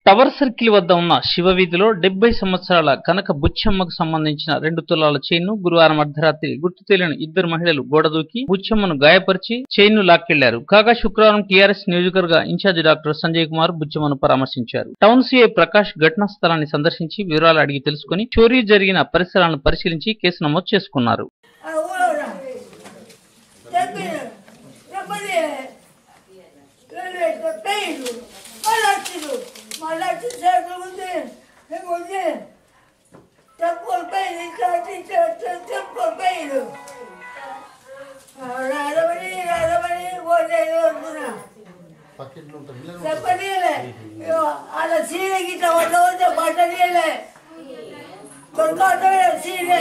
Tower circle వద్ద ఉన్న శివ వీధిలో డెబ్బై సంవత్సరాల కనక బుచ్చమ్మకు సంబంధించిన రెండు తులాల చైన్ ను గురువారం అర్ధరాత్రి గుర్తు తెలియని ఇద్దరు మహిళలు గోడ దూకి బుచ్చమ్మను గాయపరిచి చైన్ ను లాక్కెళ్లారు కాగా శుక్రవారం టీఆర్ఎస్ నియోజకవర్గ ఇన్ఛార్జి డాక్టర్ సంజయ్ కుమార్ బుచ్చమ్మను పరామర్శించారు టౌన్ సీఐ ప్రకాష్ ఘటనా స్థలాన్ని సందర్శించి వివరాలు అడిగి తెలుసుకుని చోరీ జరిగిన పరిసరాలను పరిశీలించి కేసు నమోదు చేసుకున్నారు Ahora, termina, చెప్పండి పెయిన్ మళ్ళొచ్చిండు మళ్ళీ వచ్చి చేతులు ఉంది ఉంది చెప్పులు పెయిన్ ఇట్లా చెప్పులు పెయిన్ రాదమని రాదమని పోతే వస్తున్నా పక్కింట్లో ఉంటుంది చెప్పనీయలే అలా సీర గిట్ల వంట వస్తే పట్టనీయలే దొరకటే సీరే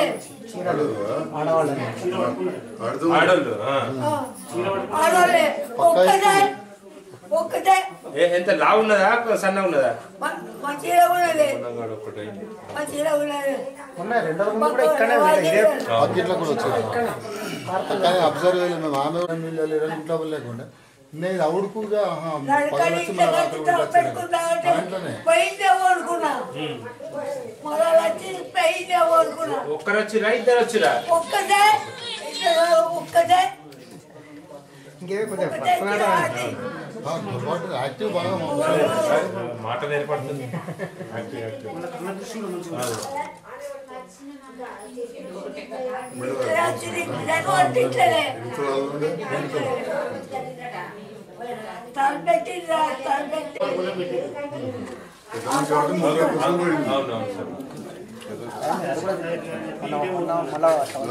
ఆడోళ్ళు ఆ. ఆడోళ్ళే ఒక్కటే ఒక్కటే ఏ- ఎంత లావు ఉన్నదా సన్న ఉన్నదా మ- మంచిగా ఉన్నది ఉన్నగాడు ఒకటి మంచిగా ఉన్నది ఉన్నాయి రెండో రూమ్ కూడా ఇక్కడే ఉన్నాయి ఇదే పక్కింట్లో కూడా వచ్చారు కానీ అబ్జర్వ్ చేయలేదు మేము ఆమె నీళ్ళు వెళ్ళి ఇంట్లో లేకుండా నేను అవుడుకుగా పగలు వచ్చి మన రాత్రి పెట్టుకుంటా దాంట్లోనే పోయిందే ఓడుకున్నా మళ్ళా వచ్చి పోయిందే ఓడుకున్నా ఒక్కరు వచ్చిరా ఇద్దరు వచ్చిరా ఒక్కటే ఇద్దరు ఒక్కటే ఇంకేవే కొద్దిగా ఒక్కటే పక్కన ఆడి. యాక్టివ్ బాగా మాట్లాడారు. మాట ఏర్పడుతుంది యాక్టివ్ యాక్టివ్ తిట్టలే తలపెట్టిందా తలపెట్టి అవునవును సార్ మళ్ళా మళ్ళా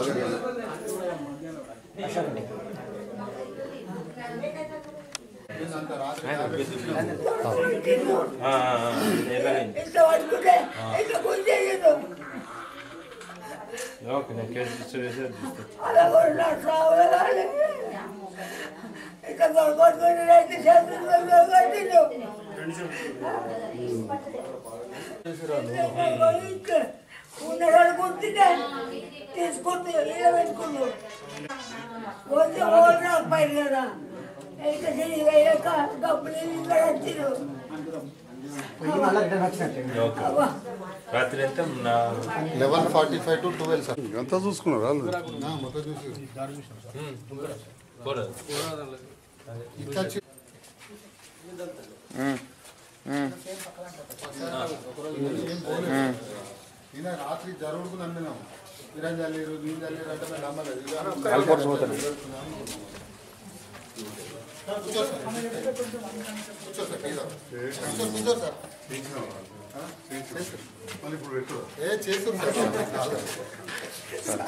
ఆ, ఆ, ఆ. ఎలాగైంది ఇట్లా పట్టుకుంటే ఇట్లా గుంజేయదు ఓకే నేను కేసు రిజిస్టర్ చేసి తీస్తాను. అలా కూడా సాగులు కాదు ఇట్లా పట్టుకుని రైతు చేతులు కట్టిండు ఉన్నవాళ్ళు గుర్తుంటే తీసుకుంటే ఇలా పెట్టుకుండు కొంచెం ఓడినా పైన కదా ఇంకా తిరిగి అయ్యాక డబ్బులు ఇక్కడ వచ్చిండు మళ్ళీ రిటర్న్ వచ్చినట్టు ఓకే రాత్రి ఎంత నా eleven forty five to twelve sir అంతా చూసుకున్నారు వాళ్ళు ఆ, మొత్తం చూసి పోలేదు ఇంకా చి- ఈయన రాత్రి జరుగుడు నమ్మినాం మీరేం చల్లేరు నేను చల్లేరు అంటే మేము నమ్మలేదు కూర్చో సార్. కూర్చో సార్, మీద. కూర్చో, కూర్చో సార్. మళ్ళీ ఇప్పుడు పెట్టు ఏ చేస్తుంది సార్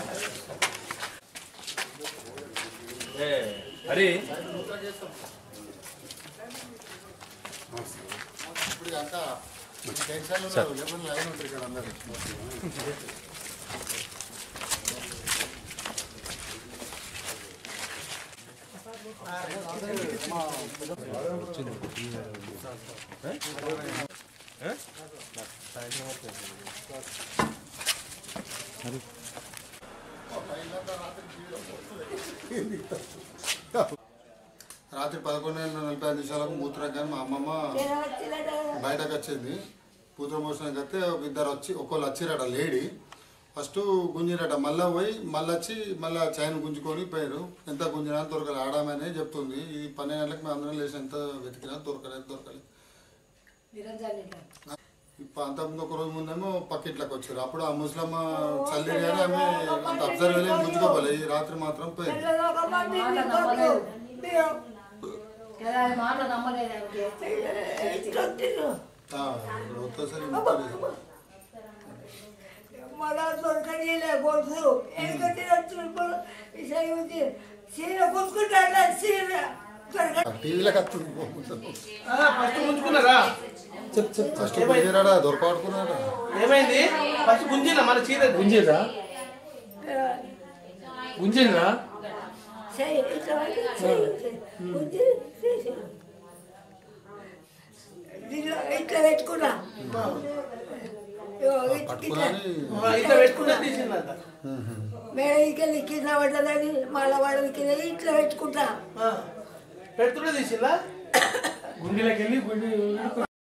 ఏ, హరి ఇప్పుడు అంతా టెన్షన్ ఉన్నారు లేకపోతే లైన్ ఉంటుంది ఇక్కడ అందరు రాత్రి పదకొండు నలభై ఐదు నిమిషాలకు మూత్రం కానీ మా అమ్మమ్మ వచ్చినట్టు బయటకు వచ్చింది కూతురు మోసడానికి వస్తే ఒక ఇద్దరు వచ్చి ఒకళ్ళు వచ్చిరట లేడీ ఫస్ట్ గుంజిరట మళ్ళీ పోయి మళ్ళీ వచ్చి మళ్ళీ చైన్ గుంజుకొని పోయారు ఎంత గుంజినా దొరకలేదు ఆడామనే చెప్తుంది ఈ పన్నెండు గంటలకు మేము అందరం లేచి ఎంత వెతికినా దొరకలేదు దొరకలేదు ఇప్పుడు అంత ముందు ఒక రోజు ముందేమో పక్కింట్లోకి వచ్చారు అప్పుడు ఆ ముసలమ్మ చల్లి కానీ ఆమె అంత అబ్జర్వ్ చేయలేదు గుంజుకోపోలే ఈ రాత్రి మాత్రం పోయింది ఆ, ఇప్పుడు ఒక్కసారి మొత్తం లేదు. మళ్ళా దొరకనీలే గొలుసు ఎందుకంటే విషయం ఉంది చీర కొనుక్కుంటా చీర దొరక టీవీలోకి వస్తుంది పోతుంది. ఫస్ట్ ముంచుకున్నారా ఫస్ట్ గుంజిరాడా దొరకబడుకున్నాడా ఏమైంది ఫస్ట్ గుంజిన మన చీర గుంజిరా గుంజిరా చేయి ఇట్లా చేయి ఉంది చేసి దీనిలో ఇట్లా పెట్టుకున్నా ఇగో ఇట్లా పట్టుకుని ఇట్లా పెట్టుకుంటే తీసిందంట మేడకి కింద పడ్డదని మళ్ళా వాళ్ళకి ఇట్లా పెట్టుకుంటా పెట్టుకుంటే తీసిందా గుండెలోకి వెళ్ళి గుండె